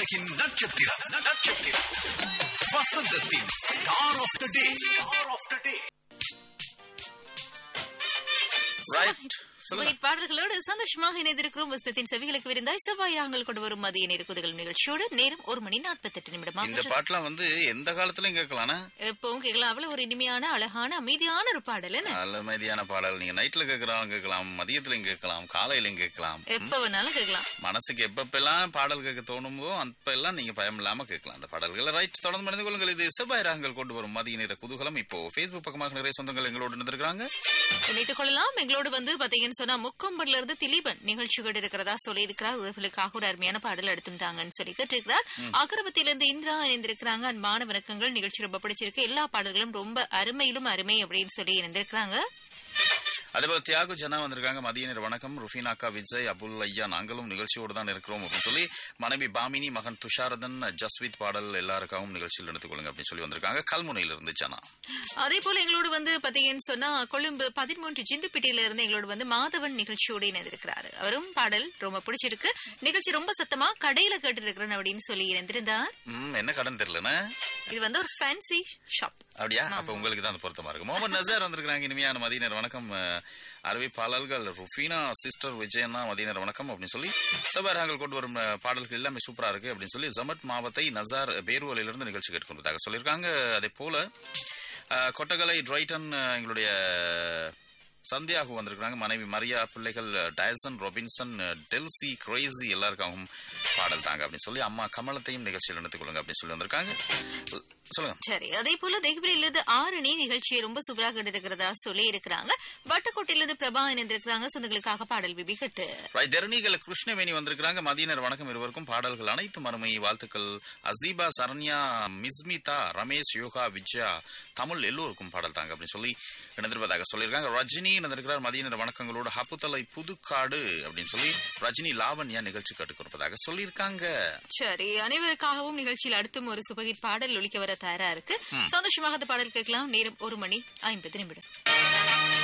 உலகின் நட்சத்திரம் நட்சத்திரம் வசந்தத்தின் star of the day star of the day right சுவைட் பாடல்களோடு சந்தோஷமாக இணைந்திருக்கிறோம் வசனத்தின் செவிகளுக்கு விருந்தாய் செவ்வாயாங்கள் கொண்டு வரும் மதிய நெருக்குதல் நிகழ்ச்சியோடு நேரம் ஒரு மணி நாற்பத்தெட்டு நிமிடமா இந்த பாட்டுலாம் வந்து எந்த காலத்துலயும் கேட்கலாம் எப்பவும் கேட்கலாம் அவ்வளவு ஒரு இனிமையான அழகான அமைதியான ஒரு பாடல் என்ன நல்ல அமைதியான பாடல் நீங்க நைட்ல கேட்கறாலும் கேட்கலாம் மதியத்திலயும் கேட்கலாம் காலையிலயும் கேட்கலாம் எப்ப வேணாலும் கேட்கலாம் மனசுக்கு எப்பப்பெல்லாம் பாடல் கேட்க தோணுமோ அப்ப எல்லாம் நீங்க பயம் இல்லாம கேட்கலாம் அந்த பாடல்கள் ரைட் தொடர்ந்து மனித கொள்ளுங்கள் இது செவ்வாய் ராகங்கள் கொண்டு வரும் மதிய நேர குதூகலம் இப்போ ஃபேஸ்புக் பக்கமாக நிறைய சொந்தங்கள் எங்களோடு இருந்திருக்காங்க இணைத்துக் கொள்ளலாம் எங்களோடு வந்து பாத்தீங்கன்னு சொன்னா முக்கொம்பர்ல இருந்து திலீபன் நிகழ்ச்சிகள் இருக்கிறதா சொல்லி இருக்கிறார் உறவுகளுக்காக ஒரு அருமையான பாடல் எடுத்தும் தாங்கன்னு சொல்லி கேட்டிருக்கிறார் அகரபத்தில இருந்து இந்திரா இணைந்திருக்கிறாங்க அன்பான வணக்கங்கள் நிகழ்ச்சி ரொம்ப பிடிச்சிருக்கு எல்லா பாடல்களும் ரொம்ப அருமையிலும் அருமை அப்படின்னு சொல்லி இணைந்திருக்கிறாங்க அதே போல தியாகு ஜனா வந்திருக்காங்க மதிய நேர வணக்கம் ருஃபீனா அக்கா விஜய் அபுல் ஐயா நாங்களும் நிகழ்ச்சியோடு தான் இருக்கிறோம் அப்படின்னு சொல்லி மனைவி பாமினி மகன் துஷாரதன் ஜஸ்வித் பாடல் எல்லாருக்காகவும் நிகழ்ச்சியில் எடுத்துக்கொள்ளுங்க அப்படின்னு சொல்லி வந்திருக்காங்க கல்முனையில இருந்து ஜனா அதே போல எங்களோடு வந்து பாத்தீங்கன்னு சொன்னா கொழும்பு பதிமூன்று ஜிந்துப்பிட்டியில இருந்து எங்களோடு வந்து மாதவன் நிகழ்ச்சியோடு இணைந்திருக்கிறாரு அவரும் பாடல் ரொம்ப பிடிச்சிருக்கு நிகழ்ச்சி ரொம்ப சத்தமா கடையில கேட்டு இருக்கிறேன் அப்படின்னு சொல்லி இணைந்திருந்தார் ம் என்ன கடன் தெரியலண்ணே இது வந்து ஒரு ஃபேன்சி ஷாப் அப்படியா அப்ப உங்களுக்கு தான் அது பொருத்தமா இருக்கு முகமது நசார் வந்திருக்காங்க இனிமையான மதிய நேர வணக்கம் அஹ், அறிவிப்பாளர்கள் ருஃபீனா சிஸ்டர் விஜயனா மதிய நேர வணக்கம் அப்படின்னு சொல்லி சபாரகங்கள் கொண்டு வரும் அஹ், பாடல்கள் எல்லாமே சூப்பரா இருக்கு அப்படின்னு சொல்லி ஜமட் மாவத்தை நசார் பேருவலையில இருந்து நிகழ்ச்சி கேட்டுக்கொண்டதாக சொல்லியிருக்காங்க அதே போல அஹ், கொட்டகலை ட்ரைட்டன் அஹ், எங்களுடைய சந்தியாகு வந்திருக்காங்க மனைவி மரியா பிள்ளைகள் டயசன் ரொபின்சன் டெல்சி கிரேசி எல்லாருக்காகவும் பாடல் தாங்க அப்படின்னு சொல்லி அம்மா கமலத்தையும் நிகழ்ச்சியில் எடுத்துக் கொள்ளுங்க அப்படின்னு சொல்லி வந்திருக்காங்க சொல்லுங்க சரி அதே போல தெய்வரில் இருந்து ஆரணி நிகழ்ச்சியை ரொம்ப சூப்பராக இருக்கிறதா சொல்லி இருக்கிறாங்க வட்டக்கோட்டையில இருந்து பிரபா இணைந்திருக்கிறாங்க சொந்தங்களுக்காக பாடல் பிபி கட்டு ரைட் தரணிகள் கிருஷ்ணவேணி வந்திருக்கிறாங்க மதியனர் வணக்கம் இருவருக்கும் பாடல்கள் அனைத்தும் அருமை வாழ்த்துக்கள் அசீபா சரண்யா மிஸ்மிதா ரமேஷ் யோகா விஜயா தமிழ் எல்லோருக்கும் பாடல் தாங்க அப்படின்னு சொல்லி இணைந்திருப்பதாக சொல்லியிருக்காங்க ரஜினி இணைந்திருக்கிறார் மதியனர் வணக்கங்களோடு ஹப்புத்தலை புதுக்காடு அப்படின்னு சொல்லி ரஜினி லாவண்யா நிகழ்ச்சி கேட்டுக் கொடுப்பதாக சொல்லியிருக்காங்க சரி அனைவருக்காகவும் நிகழ்ச்சியில் அடுத்தும் ஒரு சுபகிட் பாடல் ஒலிக்க வர தயாரா இருக்கு சந்தோஷமாக அந்த பாடல் கேட்கலாம் நேரம் ஒரு மணி ஐம்பது நிமிடம்